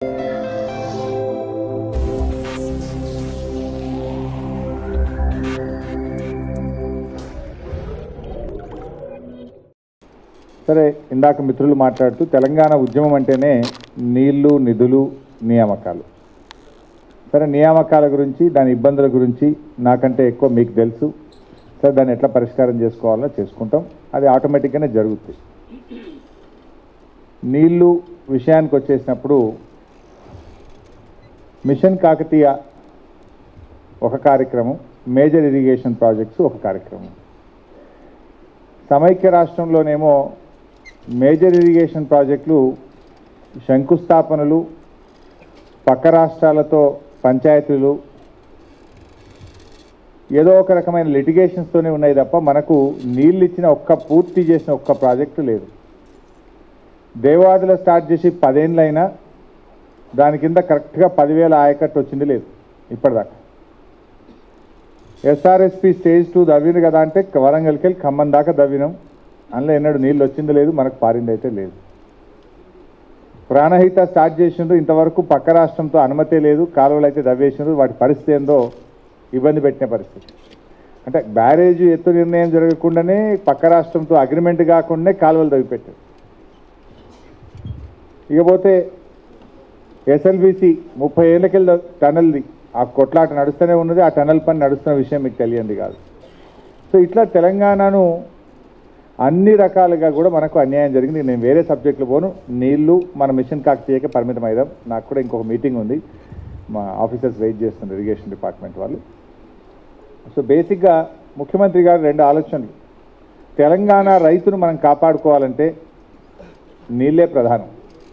సరే ఇందాక మిత్రులు మాట్లాడుతూ తెలంగాణ ఉద్యమం అంటేనే నీళ్లు నిధులు నియామకాలు సరే నియామకాల గురించి దాని ఇబ్బందుల గురించి నాకంటే ఎక్కువ మీకు తెలుసు సరే దాన్ని ఎట్లా పరిష్కారం చేసుకోవాలో చేసుకుంటాం అది ఆటోమేటిక్గానే జరుగుతుంది నీళ్లు విషయానికి వచ్చేసినప్పుడు మిషన్ కాకతీయ ఒక కార్యక్రమం మేజర్ ఇరిగేషన్ ప్రాజెక్ట్స్ ఒక కార్యక్రమం సమైక్య రాష్ట్రంలోనేమో మేజర్ ఇరిగేషన్ ప్రాజెక్టులు శంకుస్థాపనలు పక్క రాష్ట్రాలతో పంచాయతీలు ఏదో ఒక రకమైన లిటిగేషన్స్తోనే ఉన్నాయి తప్ప మనకు నీళ్ళు ఇచ్చిన ఒక్క పూర్తి చేసిన ఒక్క ప్రాజెక్టు లేదు దేవాదుల స్టార్ట్ చేసి పదేళ్ళైనా దాని కింద కరెక్ట్గా పదివేల ఆయకట్టు వచ్చింది లేదు ఇప్పటిదాకా ఎస్ఆర్ఎస్పి స్టేజ్ టూ దవ్వింది కదా అంటే వరంగల్కి వెళ్ళి ఖమ్మం దాకా దవ్వినాం అందులో ఎన్నడూ నీళ్ళు వచ్చింది లేదు మనకు పారింది అయితే లేదు ప్రాణహిత స్టార్ట్ చేసిండ్రు ఇంతవరకు పక్క రాష్ట్రంతో అనుమతే లేదు కాలువలు అయితే దవ్వేసిండ్రు వాటి పరిస్థితి ఏందో ఇబ్బంది పెట్టిన పరిస్థితి అంటే బ్యారేజ్ ఎత్తు నిర్ణయం జరగకుండానే పక్క రాష్ట్రంతో అగ్రిమెంట్ కాకుండానే కాలువలు తవ్విపెట్టారు ఇకపోతే ఎస్ఎల్బిసి ముప్పై ఏళ్ళకెళ్ళి టనల్ది ఆ కొట్లాట నడుస్తూనే ఉన్నది ఆ టనల్ పని నడుస్తున్న విషయం మీకు తెలియంది కాదు సో ఇట్లా తెలంగాణను అన్ని రకాలుగా కూడా మనకు అన్యాయం జరిగింది నేను వేరే సబ్జెక్టులు పోను నీళ్లు మన మిషన్ కాకతీయకే పరిమితం అయ్యాం నాకు కూడా ఇంకొక మీటింగ్ ఉంది మా ఆఫీసర్స్ వెయిట్ చేస్తున్నారు ఇరిగేషన్ డిపార్ట్మెంట్ వాళ్ళు సో బేసిక్గా ముఖ్యమంత్రి గారు రెండు ఆలోచనలు తెలంగాణ రైతును మనం కాపాడుకోవాలంటే నీళ్ళే ప్రధానం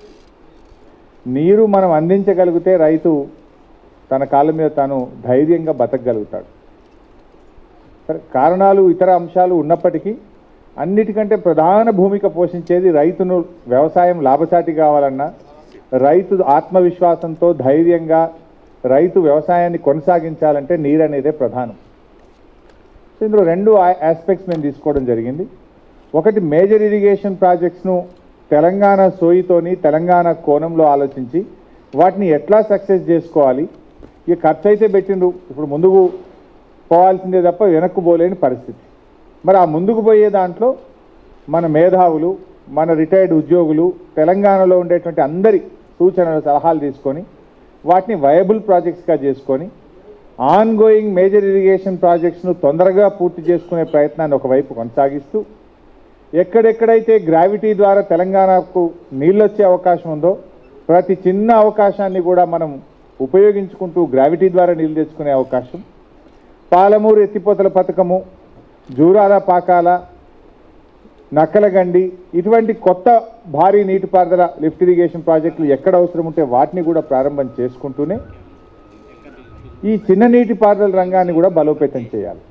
నీరు మనం అందించగలిగితే రైతు తన కాళ్ళ మీద తాను ధైర్యంగా బతకగలుగుతాడు సరే కారణాలు ఇతర అంశాలు ఉన్నప్పటికీ అన్నిటికంటే ప్రధాన భూమిక పోషించేది రైతును వ్యవసాయం లాభసాటి కావాలన్నా రైతు ఆత్మవిశ్వాసంతో ధైర్యంగా రైతు వ్యవసాయాన్ని కొనసాగించాలంటే నీరు అనేదే ప్రధానం సో ఇందులో రెండు ఆస్పెక్ట్స్ మేము తీసుకోవడం జరిగింది ఒకటి మేజర్ ఇరిగేషన్ ప్రాజెక్ట్స్ను తెలంగాణ సోయితోని తెలంగాణ కోణంలో ఆలోచించి వాటిని ఎట్లా సక్సెస్ చేసుకోవాలి ఇక ఖర్చు అయితే పెట్టిండ్రు ఇప్పుడు ముందుకు పోవాల్సిందే తప్ప వెనక్కు పోలేని పరిస్థితి మరి ఆ ముందుకు పోయే దాంట్లో మన మేధావులు మన రిటైర్డ్ ఉద్యోగులు తెలంగాణలో ఉండేటువంటి అందరి సూచనలు సలహాలు తీసుకొని వాటిని వయబుల్ ప్రాజెక్ట్స్గా చేసుకొని ఆన్ గోయింగ్ మేజర్ ఇరిగేషన్ ప్రాజెక్ట్స్ను తొందరగా పూర్తి చేసుకునే ప్రయత్నాన్ని ఒకవైపు కొనసాగిస్తూ ఎక్కడెక్కడైతే గ్రావిటీ ద్వారా తెలంగాణకు నీళ్ళు వచ్చే అవకాశం ఉందో ప్రతి చిన్న అవకాశాన్ని కూడా మనం ఉపయోగించుకుంటూ గ్రావిటీ ద్వారా నీళ్ళు తెచ్చుకునే అవకాశం పాలమూరు ఎత్తిపోతల పథకము జూరాల పాకాల నక్కలగండి ఇటువంటి కొత్త భారీ నీటిపారుదల లిఫ్ట్ ఇరిగేషన్ ప్రాజెక్టులు ఎక్కడ అవసరం ఉంటే వాటిని కూడా ప్రారంభం చేసుకుంటూనే ఈ చిన్న నీటిపారుదల రంగాన్ని కూడా బలోపేతం చేయాలి